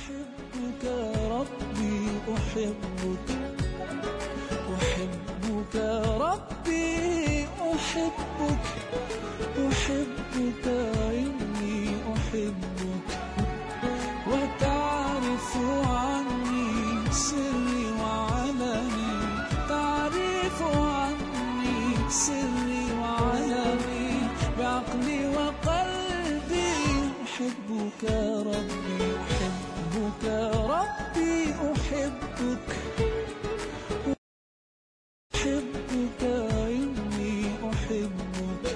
أحبك ربي أحبك أحبك ربي أحبك أحبك إني أحبك وتعرف عني سري وعلني تعرف عني سري وعلني بعقلي وقلبي أحبك ربي أحبك ربي أحبك أحبك إني أحبك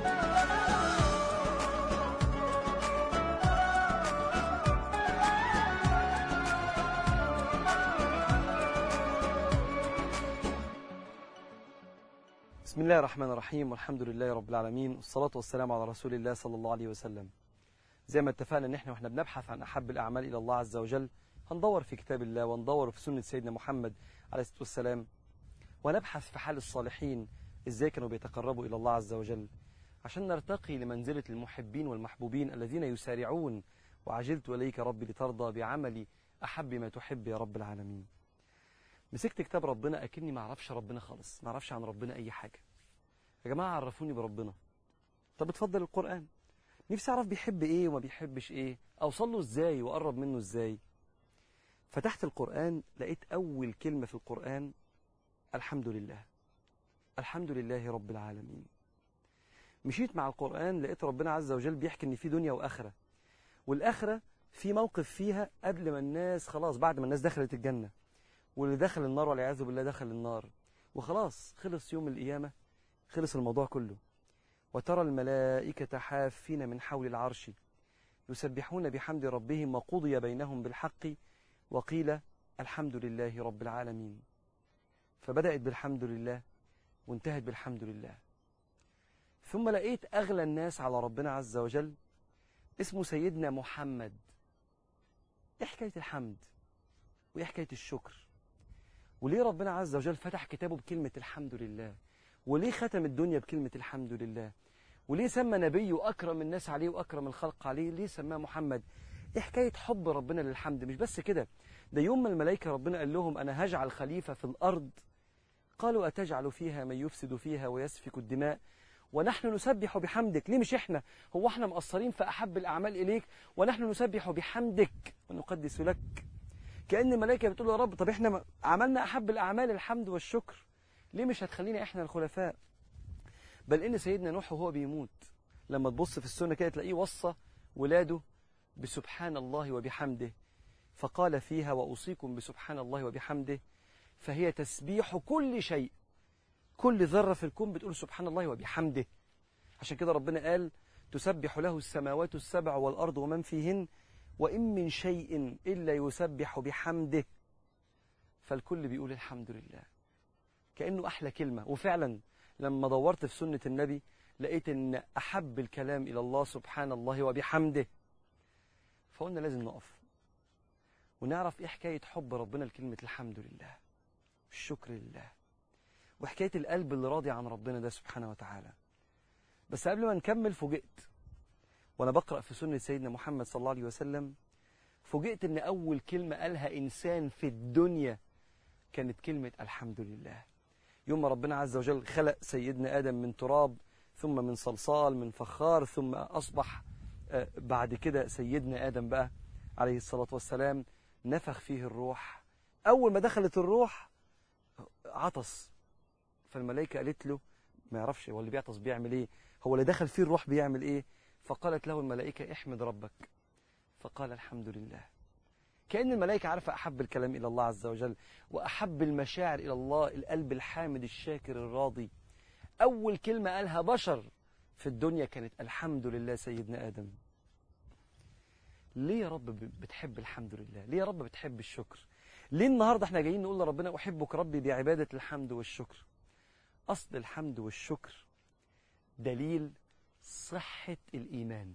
بسم الله الرحمن الرحيم والحمد لله رب العالمين والصلاة والسلام على رسول الله صلى الله عليه وسلم زي ما اتفقنا ان احنا واحنا بنبحث عن احب الاعمال الى الله عز وجل هندور في كتاب الله وندور في سنة سيدنا محمد عليه الصلاة والسلام ونبحث في حال الصالحين ازاي كانوا بيتقربوا الى الله عز وجل عشان نرتقي لمنزلة المحبين والمحبوبين الذين يسارعون وعجلت اليك ربي لترضى بعملي احب ما تحب يا رب العالمين مسكت كتاب ربنا اكني ما اعرفش ربنا خالص ما اعرفش عن ربنا اي حاجه يا جماعه عرفوني بربنا طب اتفضل القران نفسي اعرف بيحب ايه وما بيحبش ايه اوصل له ازاي واقرب منه ازاي فتحت القران لقيت اول كلمه في القران الحمد لله الحمد لله رب العالمين مشيت مع القران لقيت ربنا عز وجل بيحكي ان في دنيا واخره والاخره في موقف فيها قبل ما الناس خلاص بعد ما الناس دخلت الجنه واللي دخل النار والعياذ بالله دخل النار وخلاص خلص يوم القيامة خلص الموضوع كله وترى الملائكة حافين من حول العرش يسبحون بحمد ربهم وقضي بينهم بالحق وقيل الحمد لله رب العالمين فبدأت بالحمد لله وانتهت بالحمد لله ثم لقيت أغلى الناس على ربنا عز وجل اسمه سيدنا محمد ايه حكاية الحمد وايه حكاية الشكر وليه ربنا عز وجل فتح كتابه بكلمة الحمد لله وليه ختم الدنيا بكلمة الحمد لله وليه سمى نبيه أكرم الناس عليه وأكرم الخلق عليه ليه سماه محمد إيه حكاية حب ربنا للحمد مش بس كده ده يوم ما الملائكة ربنا قال لهم أنا هجعل خليفة في الأرض قالوا أتجعل فيها من يفسد فيها ويسفك الدماء ونحن نسبح بحمدك ليه مش احنا هو احنا مقصرين في أحب الأعمال إليك ونحن نسبح بحمدك ونقدس لك كأن الملائكة بتقول يا رب طب احنا عملنا أحب الأعمال الحمد والشكر ليه مش هتخلينا احنا الخلفاء بل إن سيدنا نوح وهو بيموت لما تبص في السنة كده تلاقيه وصى ولاده بسبحان الله وبحمده فقال فيها وأوصيكم بسبحان الله وبحمده فهي تسبيح كل شيء كل ذرة في الكون بتقول سبحان الله وبحمده عشان كده ربنا قال تسبح له السماوات السبع والأرض ومن فيهن وإن من شيء إلا يسبح بحمده فالكل بيقول الحمد لله كأنه أحلى كلمة وفعلا لما دورت في سنة النبي لقيت أن أحب الكلام إلى الله سبحان الله وبحمده فقلنا لازم نقف ونعرف إيه حكاية حب ربنا لكلمة الحمد لله الشكر لله وحكاية القلب اللي راضي عن ربنا ده سبحانه وتعالى بس قبل ما نكمل فوجئت وأنا بقرأ في سنة سيدنا محمد صلى الله عليه وسلم فوجئت أن أول كلمة قالها إنسان في الدنيا كانت كلمة الحمد لله يوم ما ربنا عز وجل خلق سيدنا آدم من تراب ثم من صلصال من فخار ثم أصبح بعد كده سيدنا آدم بقى عليه الصلاة والسلام نفخ فيه الروح أول ما دخلت الروح عطس فالملائكة قالت له ما يعرفش هو اللي بيعطس بيعمل ايه هو اللي دخل فيه الروح بيعمل ايه فقالت له الملائكة احمد ربك فقال الحمد لله كأن الملائكة عارفة أحب الكلام إلى الله عز وجل وأحب المشاعر إلى الله القلب الحامد الشاكر الراضي أول كلمة قالها بشر في الدنيا كانت الحمد لله سيدنا آدم ليه يا رب بتحب الحمد لله ليه يا رب بتحب الشكر ليه النهاردة احنا جايين نقول لربنا أحبك ربي بعبادة الحمد والشكر أصل الحمد والشكر دليل صحة الإيمان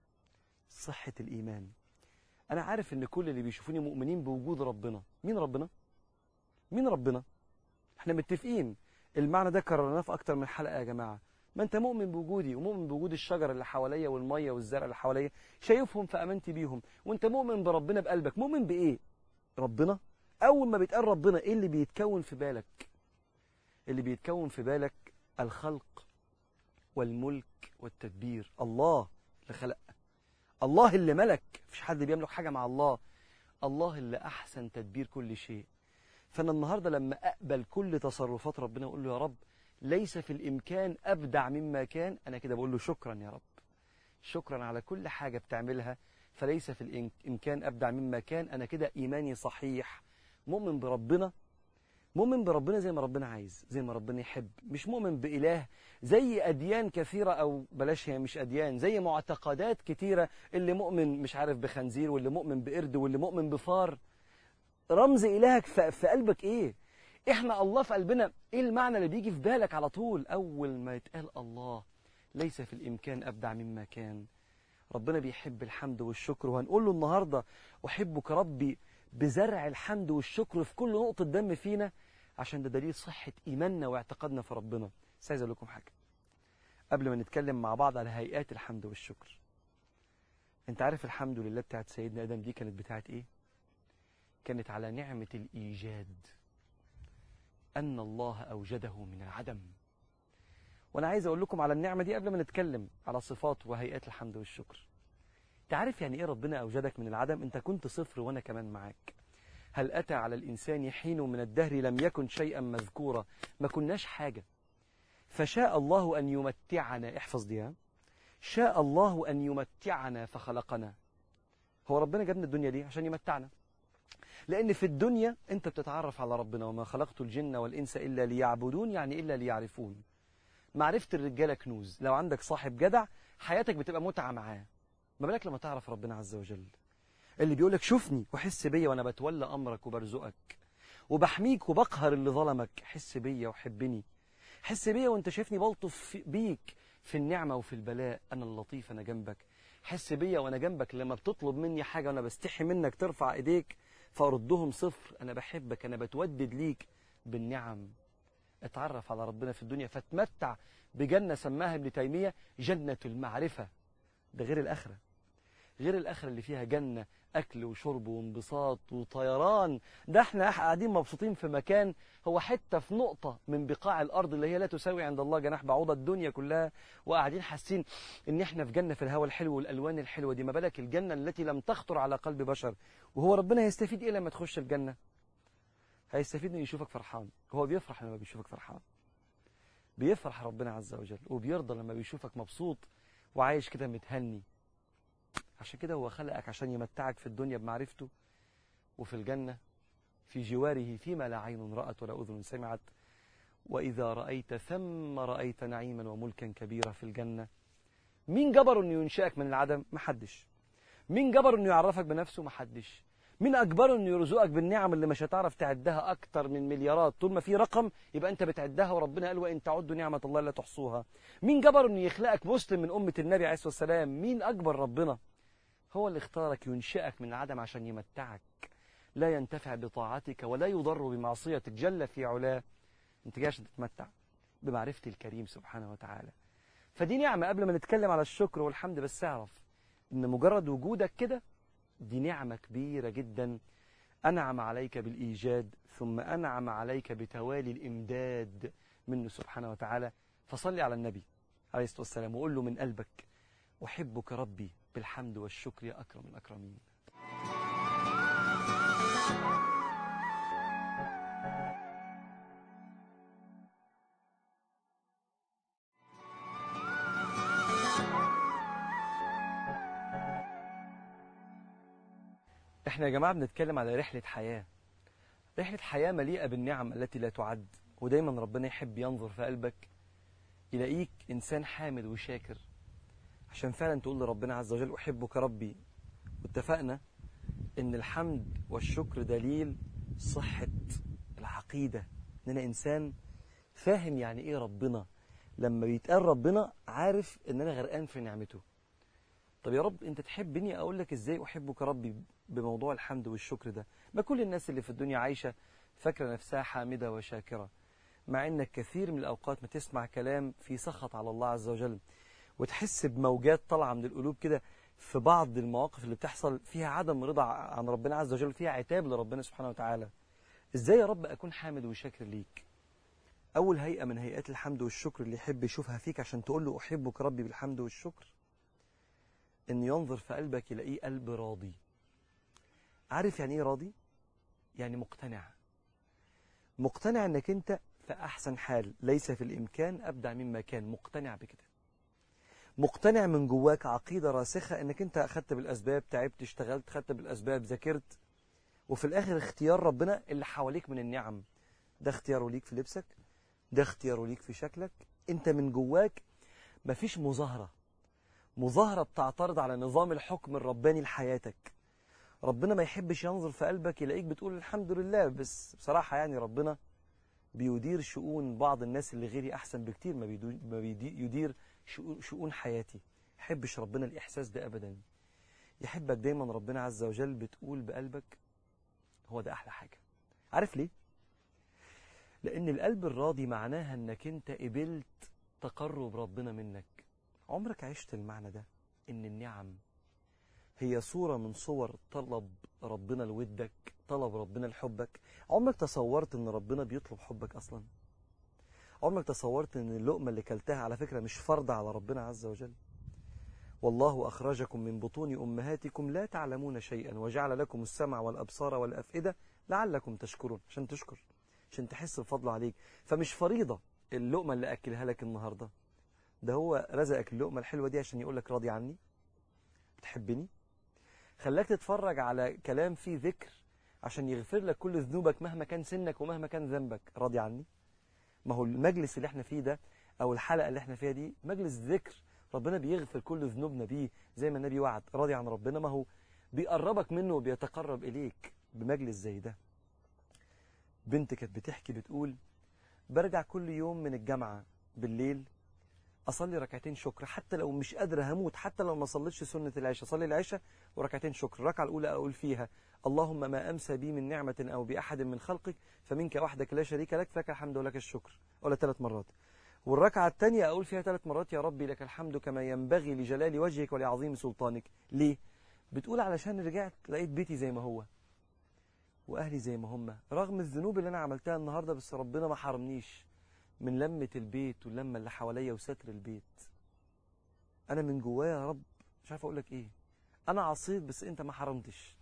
صحة الإيمان أنا عارف إن كل اللي بيشوفوني مؤمنين بوجود ربنا مين ربنا؟ مين ربنا؟ احنا متفقين المعنى ده كررناه في أكتر من حلقة يا جماعة ما انت مؤمن بوجودي ومؤمن بوجود الشجر اللي حواليا والميه والزرع اللي حواليا شايفهم فامنت بيهم وانت مؤمن بربنا بقلبك مؤمن بايه ربنا اول ما بيتقال ربنا ايه اللي بيتكون في بالك اللي بيتكون في بالك الخلق والملك والتدبير الله اللي خلق الله اللي ملك مفيش حد بيملك حاجه مع الله الله اللي احسن تدبير كل شيء فانا النهارده لما اقبل كل تصرفات ربنا واقول له يا رب ليس في الامكان ابدع مما كان انا كده بقول له شكرا يا رب شكرا على كل حاجه بتعملها فليس في الامكان ابدع مما كان انا كده ايماني صحيح مؤمن بربنا مؤمن بربنا زي ما ربنا عايز زي ما ربنا يحب مش مؤمن بإله زي أديان كثيرة أو بلاش هي مش أديان زي معتقدات كتيرة اللي مؤمن مش عارف بخنزير واللي مؤمن بقرد واللي مؤمن بفار رمز إلهك في في قلبك إيه إحنا الله في قلبنا إيه المعنى اللي بيجي في بالك على طول أول ما يتقال الله ليس في الإمكان أبدع مما كان ربنا بيحب الحمد والشكر وهنقول له النهاردة أحبك ربي بزرع الحمد والشكر في كل نقطة دم فينا عشان ده دليل صحة إيماننا واعتقادنا في ربنا بس عايز أقول لكم حاجة قبل ما نتكلم مع بعض على هيئات الحمد والشكر أنت عارف الحمد لله بتاعت سيدنا آدم دي كانت بتاعت إيه؟ كانت على نعمة الإيجاد أن الله أوجده من العدم وأنا عايز أقول لكم على النعمة دي قبل ما نتكلم على صفات وهيئات الحمد والشكر تعرف يعني إيه ربنا أوجدك من العدم أنت كنت صفر وأنا كمان معاك هل أتى على الإنسان حين من الدهر لم يكن شيئا مذكورا ما كناش حاجة فشاء الله أن يمتعنا احفظ دي ها؟ شاء الله أن يمتعنا فخلقنا هو ربنا جابنا الدنيا دي عشان يمتعنا لأن في الدنيا أنت بتتعرف على ربنا وما خلقت الجن والإنس إلا ليعبدون يعني إلا ليعرفون معرفة الرجالة كنوز لو عندك صاحب جدع حياتك بتبقى متعة معاه ما بالك لما تعرف ربنا عز وجل اللي بيقولك شوفني وحس بيا وانا بتولى امرك وبرزقك وبحميك وبقهر اللي ظلمك حس بيا وحبني حس بيا وانت شايفني بلطف بيك في النعمة وفي البلاء انا اللطيف انا جنبك حس بيا وانا جنبك لما بتطلب مني حاجة وانا بستحي منك ترفع ايديك فاردهم صفر انا بحبك انا بتودد ليك بالنعم اتعرف على ربنا في الدنيا فتمتع بجنة سماها ابن تيمية جنة المعرفة ده غير الآخرة غير الآخرة اللي فيها جنة أكل وشرب وانبساط وطيران ده احنا قاعدين مبسوطين في مكان هو حتة في نقطة من بقاع الأرض اللي هي لا تساوي عند الله جناح بعوضة الدنيا كلها وقاعدين حاسين إن احنا في جنة في الهواء الحلو والألوان الحلوة دي ما بالك الجنة التي لم تخطر على قلب بشر وهو ربنا هيستفيد إيه لما تخش الجنة هيستفيد إنه يشوفك فرحان هو بيفرح لما بيشوفك فرحان بيفرح ربنا عز وجل وبيرضى لما بيشوفك مبسوط وعايش كده متهني عشان كده هو خلقك عشان يمتعك في الدنيا بمعرفته وفي الجنة في جواره فيما لا عين رأت ولا أذن سمعت وإذا رأيت ثم رأيت نعيما وملكا كبيرا في الجنة مين جبر أنه ينشأك من العدم؟ محدش مين جبر أنه يعرفك بنفسه؟ محدش مين أجبره أنه يرزقك بالنعم اللي مش هتعرف تعدها أكتر من مليارات طول ما في رقم يبقى أنت بتعدها وربنا قال وإن تعدوا نعمة الله لا تحصوها مين جبر أنه يخلقك مسلم من أمة النبي عليه الصلاة والسلام مين أكبر ربنا هو اللي اختارك ينشئك من العدم عشان يمتعك لا ينتفع بطاعتك ولا يضر بمعصيتك جل في علاه انت جاي عشان تتمتع بمعرفة الكريم سبحانه وتعالى فدي نعمة قبل ما نتكلم على الشكر والحمد بس اعرف ان مجرد وجودك كده دي نعمة كبيرة جدا أنعم عليك بالإيجاد ثم أنعم عليك بتوالي الإمداد منه سبحانه وتعالى فصلي على النبي عليه الصلاة والسلام وقول له من قلبك أحبك ربي بالحمد والشكر يا أكرم الأكرمين احنا يا جماعة بنتكلم على رحلة حياة رحلة حياة مليئة بالنعم التي لا تعد ودايما ربنا يحب ينظر في قلبك يلاقيك إنسان حامد وشاكر عشان فعلا تقول لربنا عز وجل أحبك ربي واتفقنا إن الحمد والشكر دليل صحة العقيدة إن أنا إنسان فاهم يعني إيه ربنا لما بيتقال ربنا عارف إن أنا غرقان في نعمته طب يا رب أنت تحبني أقول لك إزاي أحبك ربي بموضوع الحمد والشكر ده ما كل الناس اللي في الدنيا عايشة فاكرة نفسها حامدة وشاكرة مع انك كثير من الاوقات ما تسمع كلام في سخط على الله عز وجل وتحس بموجات طالعه من القلوب كده في بعض المواقف اللي بتحصل فيها عدم رضا عن ربنا عز وجل فيها عتاب لربنا سبحانه وتعالى ازاي يا رب اكون حامد وشاكر ليك اول هيئه من هيئات الحمد والشكر اللي يحب يشوفها فيك عشان تقول له احبك ربي بالحمد والشكر ان ينظر في قلبك يلاقيه قلب راضي عارف يعني ايه راضي يعني مقتنع مقتنع انك انت في احسن حال ليس في الامكان ابدع مما كان مقتنع بكده مقتنع من جواك عقيده راسخه انك انت اخدت بالاسباب تعبت اشتغلت خدت بالاسباب ذاكرت وفي الاخر اختيار ربنا اللي حواليك من النعم ده اختياره ليك في لبسك ده اختياره ليك في شكلك انت من جواك مفيش مظاهره مظاهره بتعترض على نظام الحكم الرباني لحياتك ربنا ما يحبش ينظر في قلبك يلاقيك بتقول الحمد لله بس بصراحه يعني ربنا بيدير شؤون بعض الناس اللي غيري احسن بكتير ما, بيدو ما بيدي يدير شؤون, شؤون حياتي يحبش ربنا الاحساس ده ابدا يحبك دايما ربنا عز وجل بتقول بقلبك هو ده احلى حاجه عارف ليه لان القلب الراضي معناها انك انت قبلت تقرب ربنا منك عمرك عشت المعنى ده ان النعم هي صورة من صور طلب ربنا لودك طلب ربنا لحبك عمرك تصورت ان ربنا بيطلب حبك اصلا عمرك تصورت ان اللقمة اللي كلتها على فكرة مش فرض على ربنا عز وجل والله أخرجكم من بطون أمهاتكم لا تعلمون شيئا وجعل لكم السمع والأبصار والأفئدة لعلكم تشكرون عشان تشكر عشان تحس بفضل عليك فمش فريضة اللقمة اللي أكلها لك النهاردة ده هو رزقك اللقمة الحلوة دي عشان يقول لك راضي عني بتحبني خلاك تتفرج على كلام فيه ذكر عشان يغفر لك كل ذنوبك مهما كان سنك ومهما كان ذنبك راضي عني ما هو المجلس اللي احنا فيه ده او الحلقة اللي احنا فيها دي مجلس ذكر ربنا بيغفر كل ذنوبنا بيه زي ما النبي وعد راضي عن ربنا ما هو بيقربك منه وبيتقرب إليك بمجلس زي ده بنت كانت بتحكي بتقول برجع كل يوم من الجامعة بالليل أصلي ركعتين شكر حتى لو مش قادر هموت حتى لو ما صليتش سنة العشاء أصلي العشاء وركعتين شكر الركعة الأولى أقول فيها اللهم ما أمسى بي من نعمة أو بأحد من خلقك فمنك وحدك لا شريك لك فلك الحمد ولك الشكر ولا ثلاث مرات والركعة الثانية أقول فيها ثلاث مرات يا ربي لك الحمد كما ينبغي لجلال وجهك ولعظيم سلطانك ليه؟ بتقول علشان رجعت لقيت بيتي زي ما هو وأهلي زي ما هم رغم الذنوب اللي أنا عملتها النهاردة بس ربنا ما حرمنيش من لمة البيت واللمة اللي حواليا وستر البيت أنا من جوايا يا رب مش عارف أقول لك إيه أنا عصيت بس أنت ما حرمتش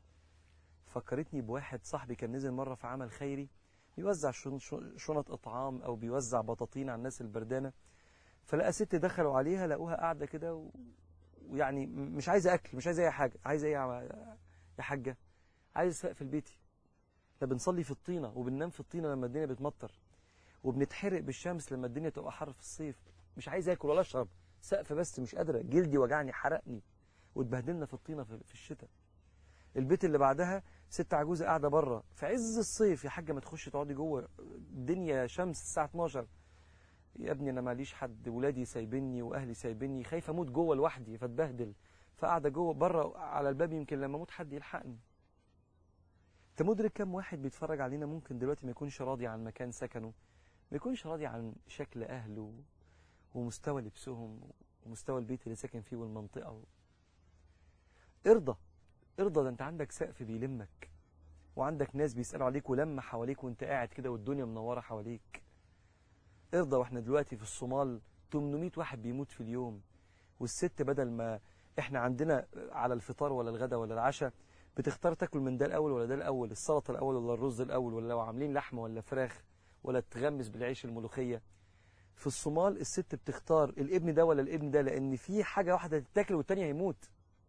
فكرتني بواحد صاحبي كان نزل مرة في عمل خيري بيوزع شن- شن- شنط إطعام أو بيوزع بطاطين على الناس البردانة فلقى ست دخلوا عليها لقوها قاعدة كده و... ويعني م- مش عايزة أكل مش عايزة أي حاجة عايزة إيه يا يا حاجة عايز سقف البيت احنا بنصلي في الطينة وبننام في الطينة لما الدنيا بتمطر وبنتحرق بالشمس لما الدنيا تبقى حر في الصيف مش عايز اكل ولا اشرب سقف بس مش قادرة جلدي وجعني حرقني واتبهدلنا في الطينة في في الشتاء البيت اللي بعدها ست عجوزة قاعدة بره في عز الصيف يا حاجة ما تخش تقعدي جوه الدنيا شمس الساعة 12 يا ابني انا ماليش حد ولادي سايبني واهلي سايبني خايف اموت جوه لوحدي فاتبهدل فقاعده جوه بره على الباب يمكن لما اموت حد يلحقني انت مدرك كم واحد بيتفرج علينا ممكن دلوقتي ما يكونش راضي عن مكان سكنه ما يكونش راضي عن شكل اهله ومستوى لبسهم ومستوى البيت اللي ساكن فيه والمنطقه و... ارضى ارضى ده انت عندك سقف بيلمك وعندك ناس بيسالوا عليك ولما حواليك وانت قاعد كده والدنيا منوره حواليك ارضى واحنا دلوقتي في الصومال 800 واحد بيموت في اليوم والست بدل ما احنا عندنا على الفطار ولا الغداء ولا العشاء بتختار تاكل من ده الاول ولا ده الاول السلطه الاول ولا الرز الاول ولا لو عاملين لحمه ولا فراخ ولا تغمس بالعيش الملوخيه في الصومال الست بتختار الابن ده ولا الابن ده لان في حاجه واحده تتاكل والتانيه هيموت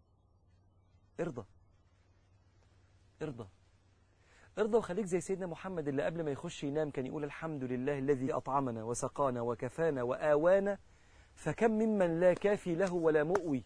ارضى ارضى ارضى وخليك زي سيدنا محمد اللي قبل ما يخش ينام كان يقول الحمد لله الذي أطعمنا وسقانا وكفانا وآوانا فكم ممن لا كافي له ولا مؤوي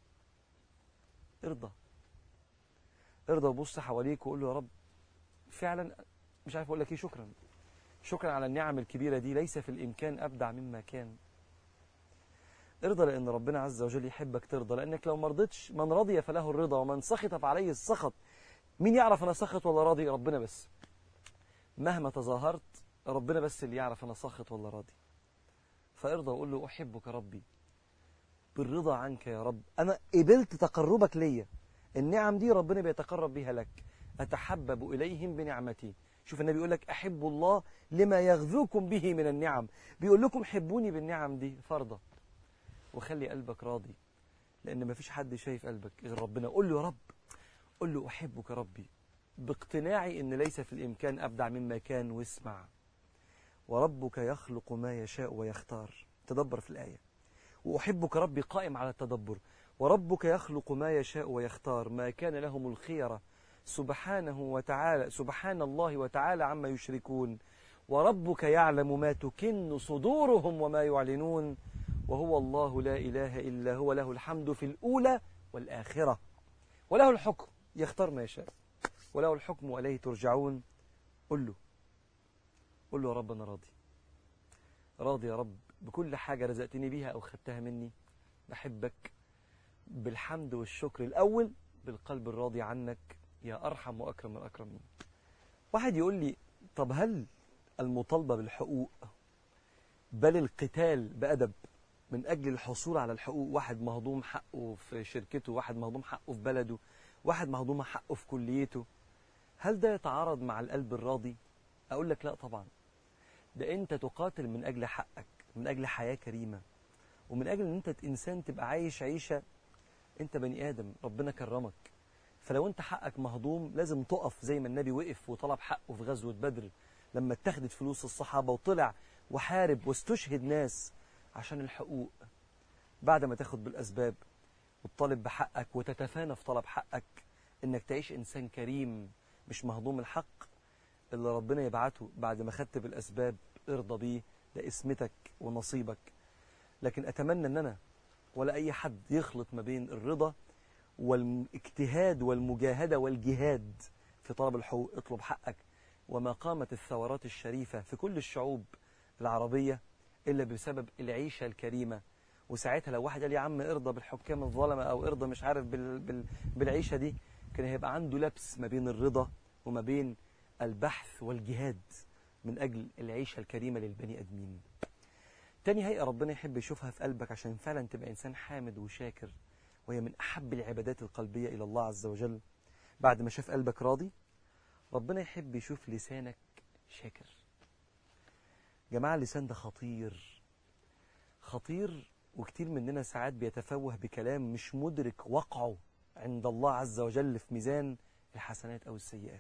ارضى ارضى وبص حواليك وقول له يا رب فعلا مش عارف اقول لك ايه شكرا شكرا على النعم الكبيرة دي ليس في الإمكان أبدع مما كان ارضى لأن ربنا عز وجل يحبك ترضى لأنك لو ما رضيتش من رضي فله الرضا ومن سخط فعليه السخط مين يعرف أنا سخط ولا راضي ربنا بس مهما تظاهرت ربنا بس اللي يعرف أنا ساخط ولا راضي فارضى وقول له أحبك ربي بالرضا عنك يا رب أنا قبلت تقربك ليا النعم دي ربنا بيتقرب بيها لك أتحبب إليهم بنعمتي شوف النبي يقول لك أحب الله لما يغذوكم به من النعم بيقول لكم حبوني بالنعم دي فرضة وخلي قلبك راضي لأن ما فيش حد شايف قلبك غير ربنا قول له يا رب قول له أحبك ربي باقتناعي أن ليس في الإمكان أبدع مما كان واسمع وربك يخلق ما يشاء ويختار تدبر في الآية وأحبك ربي قائم على التدبر وربك يخلق ما يشاء ويختار ما كان لهم الخيرة سبحانه وتعالى سبحان الله وتعالى عما يشركون وربك يعلم ما تكن صدورهم وما يعلنون وهو الله لا إله إلا هو له الحمد في الأولى والآخرة وله الحكم يختار ما يشاء وله الحكم وإليه ترجعون قل له قل له يا رب أنا راضي راضي يا رب بكل حاجة رزقتني بيها أو خدتها مني بحبك بالحمد والشكر الأول بالقلب الراضي عنك يا أرحم وأكرم الأكرمين واحد يقول لي طب هل المطالبة بالحقوق بل القتال بأدب من أجل الحصول على الحقوق واحد مهضوم حقه في شركته واحد مهضوم حقه في بلده واحد مهضوم حقه في كليته هل ده يتعارض مع القلب الراضي أقول لك لا طبعا ده أنت تقاتل من أجل حقك من أجل حياة كريمة ومن أجل أن أنت إنسان تبقى عايش عيشة أنت بني آدم ربنا كرمك فلو أنت حقك مهضوم لازم تقف زي ما النبي وقف وطلب حقه في غزوة بدر لما اتخذت فلوس الصحابة وطلع وحارب واستشهد ناس عشان الحقوق بعد ما تاخد بالأسباب وتطالب بحقك وتتفانى في طلب حقك انك تعيش انسان كريم مش مهضوم الحق اللي ربنا يبعته بعد ما خدت بالأسباب ارضى بيه ده اسمتك ونصيبك لكن أتمنى أن أنا ولا أي حد يخلط ما بين الرضا والاجتهاد والمجاهدة والجهاد في طلب الحقوق اطلب حقك وما قامت الثورات الشريفة في كل الشعوب العربية إلا بسبب العيشة الكريمة وساعتها لو واحد قال يا عم ارضى بالحكام الظلمة أو ارضى مش عارف بال بال بالعيشة دي كان هيبقى عنده لبس ما بين الرضا وما بين البحث والجهاد من أجل العيشة الكريمة للبني أدمين تاني هيئة ربنا يحب يشوفها في قلبك عشان فعلا تبقى إنسان حامد وشاكر وهي من أحب العبادات القلبية إلى الله عز وجل بعد ما شاف قلبك راضي ربنا يحب يشوف لسانك شاكر جماعة اللسان ده خطير خطير وكتير مننا ساعات بيتفوه بكلام مش مدرك وقعه عند الله عز وجل في ميزان الحسنات أو السيئات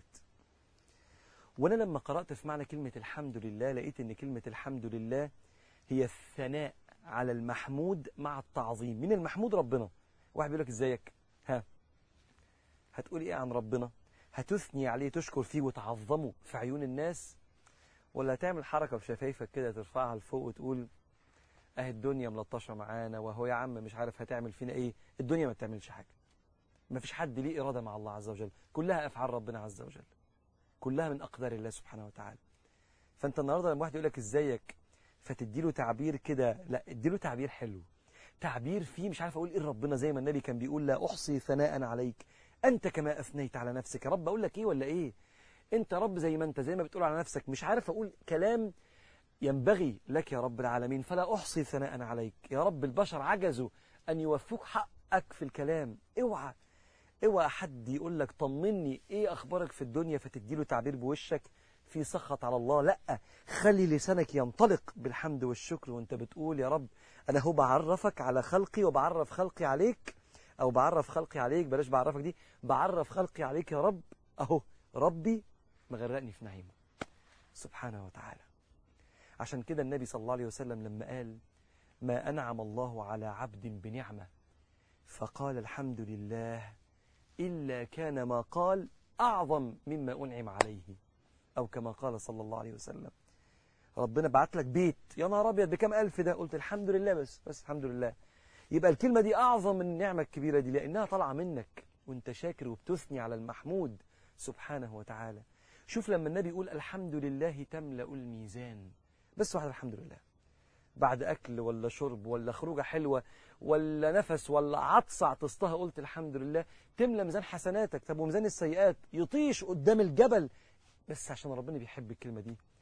وأنا لما قرأت في معنى كلمة الحمد لله لقيت أن كلمة الحمد لله هي الثناء على المحمود مع التعظيم من المحمود ربنا واحد بيقول لك ازيك ها هتقول ايه عن ربنا هتثني عليه تشكر فيه وتعظمه في عيون الناس ولا هتعمل حركة في شفايفك كده ترفعها لفوق وتقول اهي الدنيا ملطشة معانا وهو يا عم مش عارف هتعمل فينا ايه الدنيا ما بتعملش حاجة ما فيش حد ليه إرادة مع الله عز وجل كلها أفعال ربنا عز وجل كلها من أقدار الله سبحانه وتعالى فأنت النهاردة لما واحد يقول لك ازيك فتديله تعبير كده لا اديله تعبير حلو تعبير فيه مش عارف اقول ايه ربنا زي ما النبي كان بيقول لا احصي ثناء عليك انت كما اثنيت على نفسك يا رب اقول لك ايه ولا ايه انت رب زي ما انت زي ما بتقول على نفسك مش عارف اقول كلام ينبغي لك يا رب العالمين فلا احصي ثناء عليك يا رب البشر عجزوا ان يوفوك حقك في الكلام اوعى اوعى حد يقول لك طمني ايه اخبارك في الدنيا فتديله تعبير بوشك في سخط على الله لا خلي لسانك ينطلق بالحمد والشكر وانت بتقول يا رب انا هو بعرفك على خلقي وبعرف خلقي عليك او بعرف خلقي عليك بلاش بعرفك دي بعرف خلقي عليك يا رب اهو ربي مغرقني في نعيمه سبحانه وتعالى عشان كده النبي صلى الله عليه وسلم لما قال ما أنعم الله على عبد بنعمة فقال الحمد لله إلا كان ما قال أعظم مما أنعم عليه أو كما قال صلى الله عليه وسلم ربنا بعت لك بيت يا نهار أبيض بكم ألف ده قلت الحمد لله بس بس الحمد لله يبقى الكلمة دي أعظم من النعمة الكبيرة دي لأنها طالعة منك وانت شاكر وبتثني على المحمود سبحانه وتعالى شوف لما النبي يقول الحمد لله تملأ الميزان بس واحد الحمد لله بعد أكل ولا شرب ولا خروجة حلوة ولا نفس ولا عطسة عطستها قلت الحمد لله تملى ميزان حسناتك طب وميزان السيئات يطيش قدام الجبل بس عشان ربنا بيحب الكلمة دي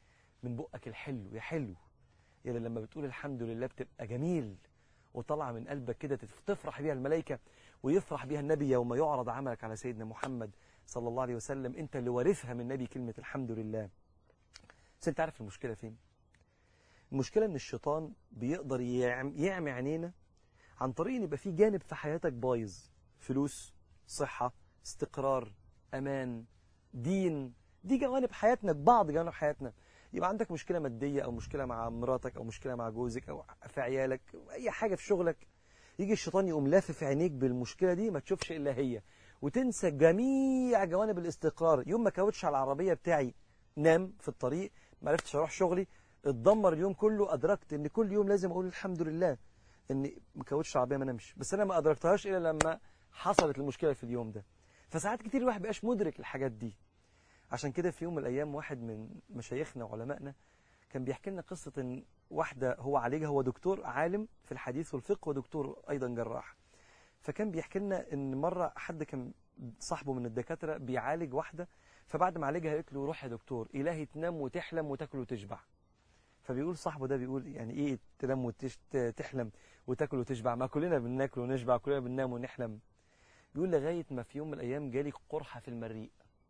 من بقك الحلو يا حلو يعني لما بتقول الحمد لله بتبقى جميل وطلع من قلبك كده تفرح بيها الملائكة ويفرح بيها النبي يوم يعرض عملك على سيدنا محمد صلى الله عليه وسلم انت اللي وارثها من النبي كلمة الحمد لله بس انت عارف المشكلة فين المشكلة ان الشيطان بيقدر يعم يعمي عينينا عن طريق ان يبقى في جانب في حياتك بايظ فلوس صحة استقرار امان دين دي جوانب حياتنا بعض جوانب حياتنا يبقى عندك مشكلة مادية أو مشكلة مع مراتك أو مشكلة مع جوزك أو في عيالك أو أي حاجة في شغلك يجي الشيطان يقوم لافف عينيك بالمشكلة دي ما تشوفش إلا هي وتنسى جميع جوانب الاستقرار يوم ما كاوتش على العربية بتاعي نام في الطريق ما عرفتش أروح شغلي اتدمر اليوم كله أدركت إن كل يوم لازم أقول الحمد لله إن ما كاوتش العربية ما نمش بس أنا ما أدركتهاش إلا لما حصلت المشكلة في اليوم ده فساعات كتير الواحد بقاش مدرك الحاجات دي عشان كده في يوم من الأيام واحد من مشايخنا وعلمائنا كان بيحكي لنا قصة إن واحدة هو عالجها هو دكتور عالم في الحديث والفقه ودكتور أيضا جراح فكان بيحكي لنا إن مرة حد كان صاحبه من الدكاترة بيعالج واحدة فبعد ما عالجها قالت له روح يا دكتور إلهي تنام وتحلم وتاكل وتشبع فبيقول صاحبه ده بيقول يعني إيه تنام وتحلم وتاكل وتشبع ما كلنا بناكل ونشبع كلنا بننام ونحلم بيقول لغاية ما في يوم من الأيام جالي قرحة في المريء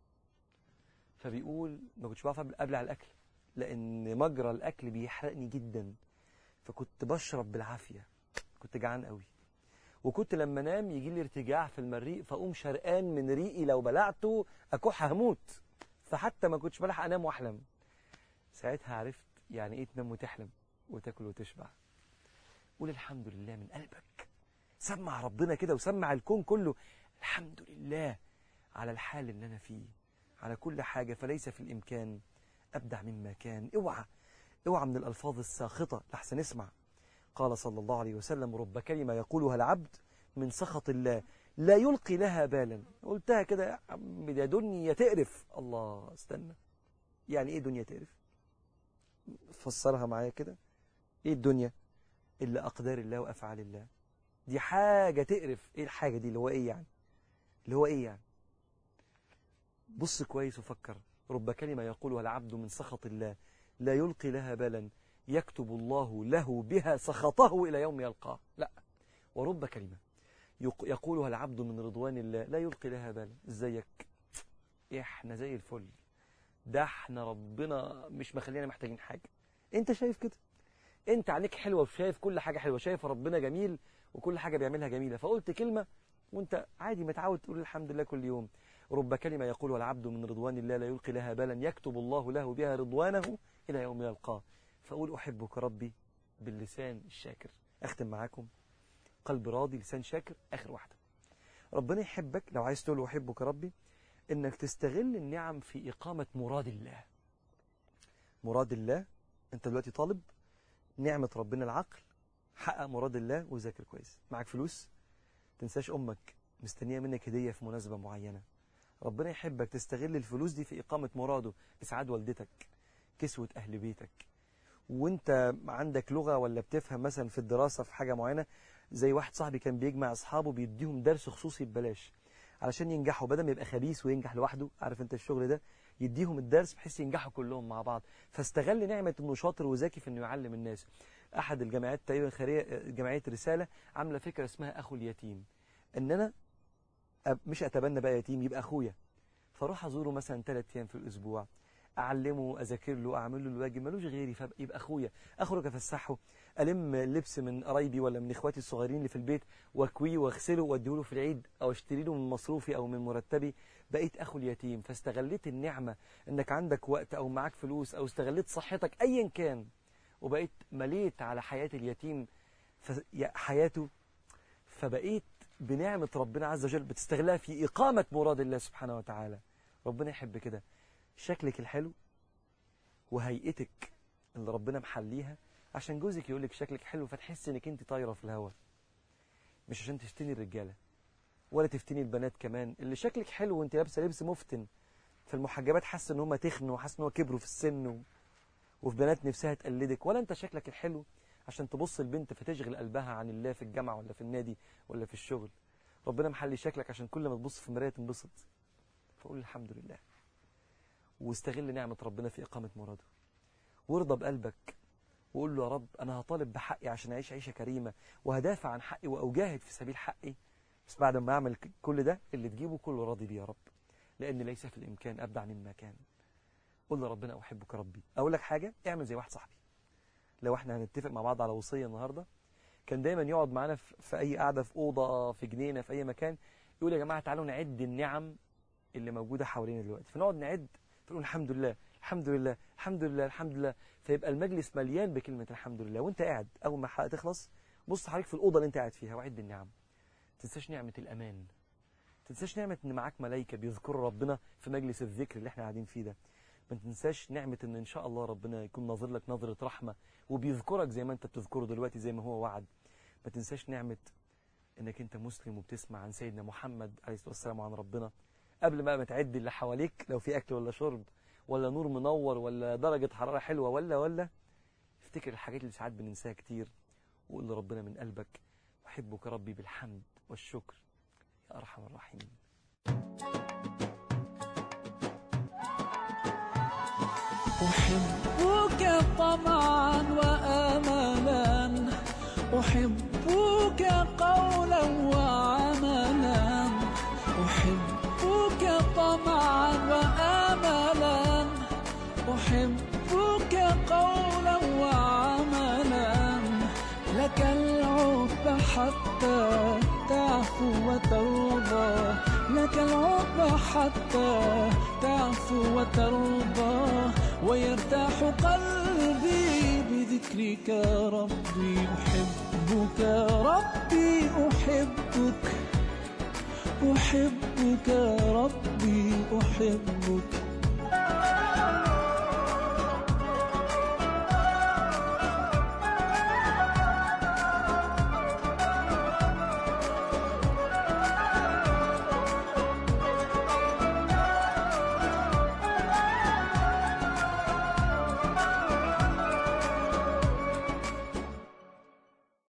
فبيقول ما كنتش بعرف ابلع الاكل لان مجرى الاكل بيحرقني جدا فكنت بشرب بالعافيه كنت جعان قوي وكنت لما انام يجي لي ارتجاع في المريء فاقوم شرقان من ريقي لو بلعته اكح هموت فحتى ما كنتش بلحق انام واحلم ساعتها عرفت يعني ايه تنام وتحلم وتاكل وتشبع قول الحمد لله من قلبك سمع ربنا كده وسمع الكون كله الحمد لله على الحال اللي انا فيه على كل حاجة فليس في الإمكان أبدع مما كان اوعى اوعى من الألفاظ الساخطة لحسن اسمع قال صلى الله عليه وسلم رب كلمة يقولها العبد من سخط الله لا يلقي لها بالا قلتها كده يا عم ده دنيا تقرف الله استنى يعني ايه دنيا تقرف فسرها معايا كده ايه الدنيا إلا أقدار الله وأفعال الله دي حاجة تقرف ايه الحاجة دي اللي هو ايه يعني اللي هو ايه يعني بص كويس وفكر رب كلمة يقولها العبد من سخط الله لا يلقي لها بالا يكتب الله له بها سخطه إلى يوم يلقاه لا ورب كلمة يقولها العبد من رضوان الله لا يلقي لها بالا ازيك احنا زي الفل ده احنا ربنا مش مخلينا محتاجين حاجة انت شايف كده انت عليك حلوة وشايف كل حاجة حلوة شايف ربنا جميل وكل حاجة بيعملها جميلة فقلت كلمة وانت عادي متعود تقول الحمد لله كل يوم رب كلمة يقولها العبد من رضوان الله لا يلقي لها بالا يكتب الله له بها رضوانه إلى يوم يلقاه فأقول أحبك ربي باللسان الشاكر أختم معاكم قلب راضي لسان شاكر آخر واحدة ربنا يحبك لو عايز تقول أحبك ربي إنك تستغل النعم في إقامة مراد الله مراد الله أنت دلوقتي طالب نعمة ربنا العقل حقق مراد الله وذاكر كويس معك فلوس تنساش أمك مستنية منك هدية في مناسبة معينة ربنا يحبك تستغل الفلوس دي في إقامة مراده إسعاد والدتك كسوة أهل بيتك وانت عندك لغة ولا بتفهم مثلا في الدراسة في حاجة معينة زي واحد صاحبي كان بيجمع أصحابه بيديهم درس خصوصي ببلاش علشان ينجحوا بدل ما يبقى خبيث وينجح لوحده عارف انت الشغل ده يديهم الدرس بحيث ينجحوا كلهم مع بعض فاستغل نعمة انه شاطر وذكي في انه يعلم الناس احد الجامعات تقريبا خيريه جمعيه رساله عامله فكره اسمها اخو اليتيم ان انا مش اتبنى بقى يتيم يبقى اخويا فاروح ازوره مثلا ثلاث ايام في الاسبوع اعلمه اذاكر له اعمل له الواجب ملوش غيري فيبقى اخويا اخرج افسحه الم لبس من قرايبي ولا من اخواتي الصغيرين اللي في البيت واكويه واغسله واديه له في العيد او اشتري له من مصروفي او من مرتبي بقيت اخو اليتيم فاستغليت النعمه انك عندك وقت او معاك فلوس او استغليت صحتك ايا كان وبقيت مليت على حياه اليتيم حياته فبقيت بنعمة ربنا عز وجل بتستغلها في إقامة مراد الله سبحانه وتعالى ربنا يحب كده شكلك الحلو وهيئتك اللي ربنا محليها عشان جوزك يقول لك شكلك حلو فتحس انك انت طايره في الهواء مش عشان تفتني الرجاله ولا تفتني البنات كمان اللي شكلك حلو وانت لابسه لبس مفتن فالمحجبات حاسه ان هم تخنوا وحاسه ان هو كبروا في السن و... وفي بنات نفسها تقلدك ولا انت شكلك الحلو عشان تبص البنت فتشغل قلبها عن الله في الجامعه ولا في النادي ولا في الشغل ربنا محلي شكلك عشان كل ما تبص في المرايه تنبسط فقول الحمد لله واستغل نعمه ربنا في اقامه مراده وارضى بقلبك وقول له يا رب أنا هطالب بحقي عشان أعيش عيشة كريمة وهدافع عن حقي وأجاهد في سبيل حقي بس بعد ما أعمل ك- كل ده اللي تجيبه كله راضي بيه يا رب لأن ليس في الإمكان أبدع مما كان قول لربنا أحبك ربي أقول لك حاجة اعمل زي واحد صاحبي لو احنا هنتفق مع بعض على وصية النهاردة كان دايما يقعد معانا في في أي قعدة في أوضة في جنينة في أي مكان يقول يا جماعة تعالوا نعد النعم اللي موجودة حوالينا دلوقتي فنقعد نعد فنقول الحمد لله الحمد لله الحمد لله الحمد لله فيبقى المجلس مليان بكلمة الحمد لله وانت قاعد أول ما الحلقة تخلص بص حضرتك في الأوضة اللي انت قاعد فيها وعد النعم تنساش نعمة الأمان تنساش نعمة إن معاك ملايكة بيذكروا ربنا في مجلس الذكر اللي احنا قاعدين فيه ده ما تنساش نعمة إن إن شاء الله ربنا يكون ناظر لك نظرة رحمة وبيذكرك زي ما أنت بتذكره دلوقتي زي ما هو وعد ما تنساش نعمة إنك أنت مسلم وبتسمع عن سيدنا محمد عليه الصلاة والسلام عن ربنا قبل ما ما تعد اللي حواليك لو في أكل ولا شرب ولا نور منور ولا درجة حرارة حلوة ولا ولا افتكر الحاجات اللي ساعات بننساها كتير وقول لربنا من قلبك أحبك ربي بالحمد والشكر يا أرحم الراحمين أحبك طمعا وآملا أحبك قولا وعملا أحبك طمعا وآملا أحبك قولا وعملا لك العتب حتى تعفو وترضى لك العتب حتى تعفو وترضى ويرتاح قلبي بذكرك ربي أحبك ربي أحبك أحبك ربي أحبك